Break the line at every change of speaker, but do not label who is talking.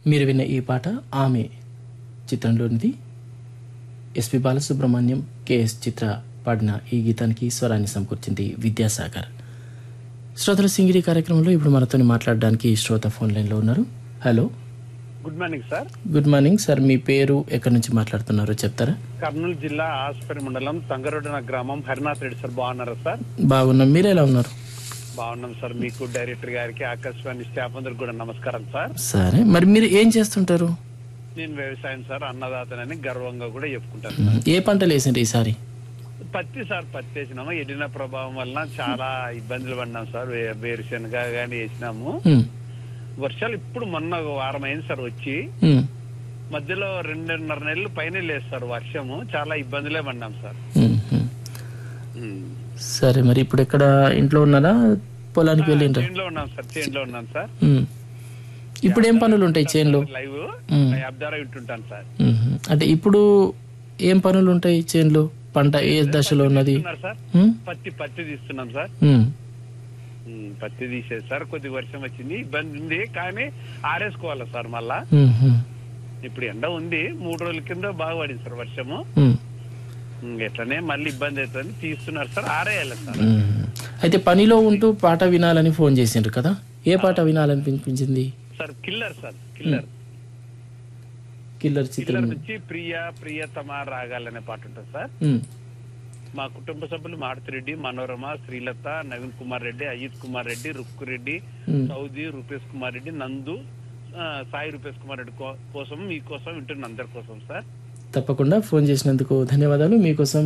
మీరు విన్న ఈ పాట ఆమె చిత్రంలోనిది ఎస్పి బాలసుబ్రహ్మణ్యం కెఎస్ చిత్ర పాడిన ఈ గీతానికి స్వరాన్ని సమకూర్చింది విద్యాసాగర్ శ్రోతల సింగిడి కార్యక్రమంలో ఇప్పుడు మనతో మాట్లాడడానికి శ్రోత ఫోన్ లైన్లో ఉన్నారు hello
good morning sir
good morning sir మీ పేరు ఎక్కడి నుంచి మాట్లాడుతున్నారో చెప్తారా
కర్నూలు జిల్లా ఆస్పరి మండలం తంగరొడ్డిన గ్రామం హరినాథ్ రెడ్డి సార్ బాగున్నారా సార్
బాగున్నాం మీరు ఎలా ఉన్నారు
బాగున్నాం సార్ మీకు డైరెక్టర్ గారికి ఆకాశవాణి స్టాఫ్ అందరికి కూడా నమస్కారం సార్
సరే మరి మీరు ఏం చేస్తుంటారు
నేను వ్యవసాయం సార్ అన్నదాతనని గర్వంగా కూడా చెప్పుకుంటాను
మ్మ్. ఏ పంటలు వేసిండ్రు ఈసారి
పత్తి సార్ పత్తి వేసినాము ఎడిన ప్రభావం వలన చాలా ఇబ్బందులు పడినాం సార్ వే- వేరుశనగ కానీ వేసినాము
మ్మ్.
వర్షాలు ఇప్పుడు మొన్న ఒక వారం అయింది సార్ వచ్చి
మ్మ్.
మధ్యలో రెండున్నర నెలలు పైన లేదు సార్ వర్షము చాలా ఇబ్బందులే పడినాం సార్
మ్మ్. మ్మ్.
ఉమ్.
సరే మరి ఇప్పుడు ఎక్కడ ఇంట్లో ఉన్నారా పొలానికి వెళ్ళిండ్రా
చేనులో ఉన్నాం సార్ చేనులో ఉన్నాం సార్
మ్మ్. ఇప్పుడు ఏం పనులు ఉంటాయి చేన్లో
లైవ్
మ్మ్.
యాప్ ద్వారా వింటుంటాను సార్
మ్మ్. అంటే ఇప్పుడు ఏం పనులు ఉంటాయి చేన్లో పంట ఏ దశలో ఉన్నది
తీస్తున్నారు సార్
మ్మ్?
పత్తి పత్తి తీస్తున్నాం సార్
మ్మ్.
ఉమ్, పత్తి తీసేది సార్ కొద్ది వర్షం వచ్చింది ఇబ్బంది ఉంది కానీ ఆరేసుకోవాలి సార్ మళ్ళా
మ్మ్. మ్మ్.
ఇప్పుడు ఎండ ఉంది మూడు రోజుల కింద బాగా పడింది సార్ వర్షము
మ్మ్.
ఉమ్, ఎట్లనే మళ్ళీ ఇబ్బంది అవుతుంది తీస్తున్నారు సార్ ఆరేయాలి సార్
మ్మ్. అయితే పనిలో ఉంటూ పాట వినాలని ఫోన్ చేసిండ్రు కదా ఏ పాట వినాలనిపించింది
sir Killer sir Killer
Killer చిత్రం
కిల్లర్ నుంచి ప్రియ ప్రియతమ రాగాలనే పాట ఉంటుంది సార్
మ్మ్.
మా కుటుంబ సభ్యులు మారుతిరెడ్డి మనోరమ శ్రీలత నవీన్ కుమార్ రెడ్డి అజిత్ కుమార్ రెడ్డి రుక్కు రెడ్డి
మ్మ్.
సౌదీ రూపేష్ కుమార్ రెడ్డి నందు ఆ, సాయి రూపేష్ కుమార్ రెడ్డి కో- కోసం మీకోసం వింటున్న అందరి కోసం సార్
తప్పకుండా ఫోన్ చేసినందుకు ధన్యవాదాలు మీకోసం